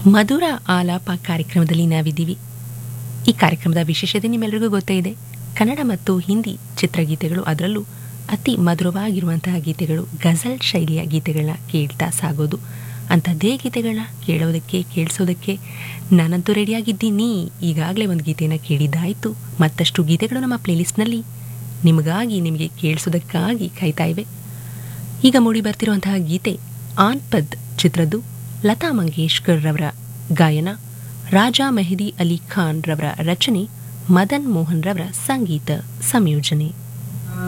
ಮಧುರ ಆಲಾಪ ಕಾರ್ಯಕ್ರಮದಲ್ಲಿ ನಾವಿದ್ದೀವಿ ಈ ಕಾರ್ಯಕ್ರಮದ ವಿಶೇಷತೆ ನಿಮ್ಮೆಲ್ಲರಿಗೂ ಗೊತ್ತೇ ಇದೆ ಕನ್ನಡ ಮತ್ತು ಹಿಂದಿ ಚಿತ್ರಗೀತೆಗಳು ಅದರಲ್ಲೂ ಅತಿ ಮಧುರವಾಗಿರುವಂತಹ ಗೀತೆಗಳು ಗಜಲ್ ಶೈಲಿಯ ಗೀತೆಗಳನ್ನ ಕೇಳ್ತಾ ಸಾಗೋದು ಅಂಥದ್ದೇ ಗೀತೆಗಳನ್ನ ಕೇಳೋದಕ್ಕೆ ಕೇಳಿಸೋದಕ್ಕೆ ನಾನಂತೂ ರೆಡಿಯಾಗಿದ್ದೀನಿ ಈಗಾಗಲೇ ಒಂದು ಗೀತೆಯನ್ನು ಕೇಳಿದ್ದಾಯಿತು ಮತ್ತಷ್ಟು ಗೀತೆಗಳು ನಮ್ಮ ಪ್ಲೇಲಿಸ್ಟ್ನಲ್ಲಿ ನಿಮಗಾಗಿ ನಿಮಗೆ ಕೇಳಿಸೋದಕ್ಕಾಗಿ ಕಾಯ್ತಾ ಇವೆ ಈಗ ಮೂಡಿ ಬರ್ತಿರುವಂತಹ ಗೀತೆ ಆನ್ಪದ್ ಚಿತ್ರದ್ದು ಲತಾ ಮಂಗೇಶ್ಕರ್ ರವರ ಗಾಯನ ರಾಜಾ ಮೆಹದಿ ಅಲಿ ಖಾನ್ ರವರ ರಚನೆ ಮದನ್ ಮೋಹನ್ ರವರ ಸಂಗೀತ ಸಂಯೋಜನೆ